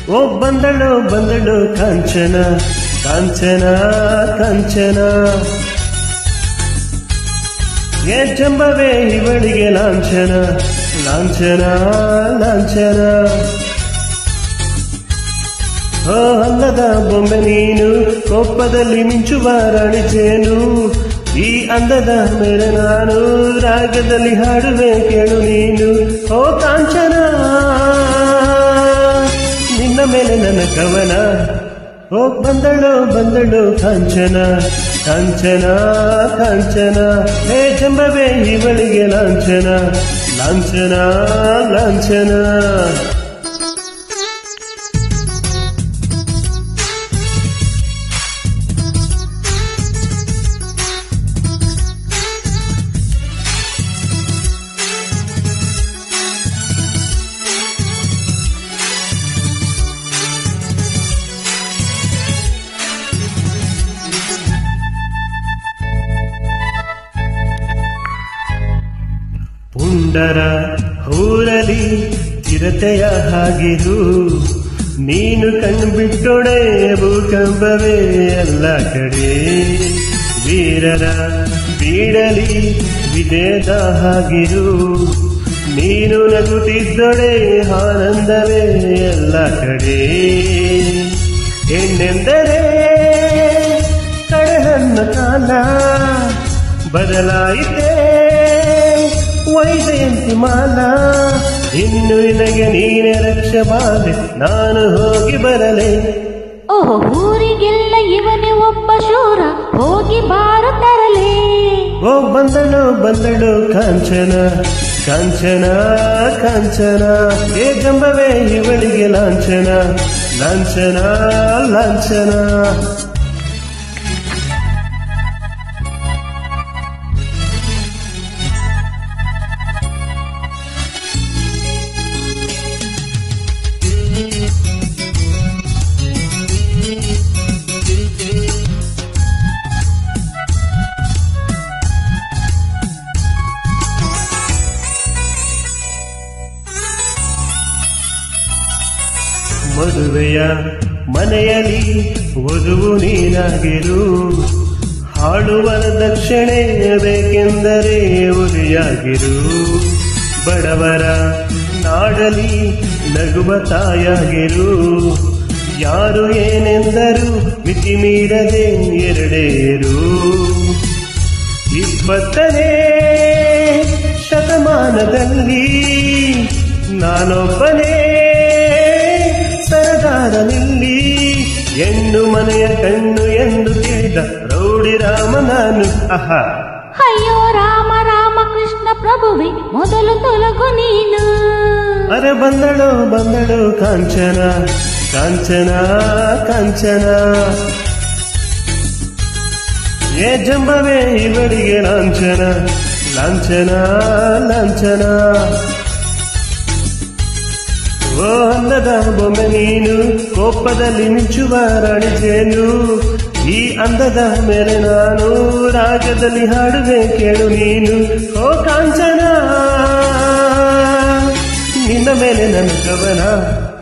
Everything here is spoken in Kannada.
ಓ ಬಂದಳು ಬಂದಳು ಕಾಂಚನ ಕಾಂಚನ ಕಾಂಚನ ಏ ಜಂಬವೇ ಇವಳಿಗೆ ಲಾಂಛನ ಲಾಂಛನ ಲಾಂಛನ ಓ ಅಲ್ಲದ ಬೊಮ್ಮೆ ನೀನು ಕೊಪ್ಪದಲ್ಲಿ ಮಿಂಚುವ ರಾಣಿಚೇನು ಈ ಅಂದದ ಮೇಲೆ ನಾನು ರಾಗದಲ್ಲಿ ಹಾಡುವೆ ಕೇಳು ನೀನು ಓ ಕಾಂಚನ ನಿನ್ನ ಮೇಲೆ ನನ್ನ ಕವನ ಓ ಬಂದಳು ಬಂದಳು ಕಾಂಚನ ಕಾಂಚನ ಕಾಂಚನ ಹೇ ಜಂಬವೇ ಇವಳಿಗೆ ಲಾಂಛನ ಲಾಂಛನ ಲಾಂಛನ ಪುಂಡರ ಊರಲಿ ಚಿರತೆಯ ಹಾಗಿರು ನೀನು ಕಣ್ಬಿಟ್ಟೊಡೆ ಭೂಕಂಪವೇ ಎಲ್ಲ ಕಡೆ ವೀರರ ಬೀಡಲಿ ವಿಜೇತ ಹಾಗಿರು ನೀನು ನಗುತ್ತಿದ್ದೊಡೆ ಆನಂದವೇ ಎಲ್ಲ ಕಡೆ ಹೆಣ್ಣೆಂದರೆ ಕಡೆಹನ್ನ ಕಾಲ ಬದಲಾಯಿತೆ ವೈಜಯಂತಿ ಮಾಲ ಇನ್ನು ನಿನಗೆ ನೀನೆ ರಕ್ಷಬಾದೆ ನಾನು ಹೋಗಿ ಬರಲೆ ಓಹೋ ಊರಿಗೆಲ್ಲ ಇವನೇ ಒಬ್ಬ ಶೂರ ಹೋಗಿ ಬಾರ ತರಲೇ ಓ ಬಂದಳು ಬಂದಳು ಕಾಂಚನ ಕಾಂಚನ ಕಾಂಚನ ಏ ಜಂಬವೇ ಇವಳಿಗೆ ಲಾಂಛನ ಲಾಂಛನ ಲಾಂಛನ ಮದುವೆಯ ಮನೆಯಲ್ಲಿ ವಧುವು ನೀನಾಗಿರು ಹಾಡುವ ದಕ್ಷಿಣೆ ಬೇಕೆಂದರೆ ಉರಿಯಾಗಿರು ಬಡವರ ನಾಡಲಿ ನಗುವ ತಾಯಾಗಿರು ಯಾರು ಏನೆಂದರು ಮಿತಿ ಮೀರದೆ ಎರಡೇರು ಇಪ್ಪತ್ತನೇ ಶತಮಾನದಲ್ಲಿ ನಾನೊಬ್ಬನೇ ಸರದಾರನಲ್ಲಿ ಹೆಣ್ಣು ಮನೆಯ ಕಣ್ಣು ಎಂದು ತಿಳಿದ ರೌಡಿ ರಾಮ ನಾನು ಅಹ ಅಯ್ಯೋ ರಾಮ ರಾಮ ಕೃಷ್ಣ ಪ್ರಭುವೆ ಮೊದಲು ತೊಲಗು ನೀನು ಅರೆ ಬಂದಳು ಬಂದಳು ಕಾಂಚನ ಕಾಂಚನ ಕಾಂಚನ ಏ ಜಂಬವೇ ಇವಳಿಗೆ ಲಾಂಛನ ಲಾಂಛನ ಲಾಂಛನ ಓ ಅಂದದ ಬೊಮ್ಮೆ ನೀನು ಕೋಪದಲ್ಲಿ ಮಿಂಚುವ ರಾಣಿಜೇನು ಈ ಅಂದದ ಮೇಲೆ ನಾನು ರಾಗದಲ್ಲಿ ಹಾಡುವೆ ಕೇಳು ನೀನು ಓ ಕಾಂಚನ ನಿನ್ನ ಮೇಲೆ ನನ್ನ ಕವನ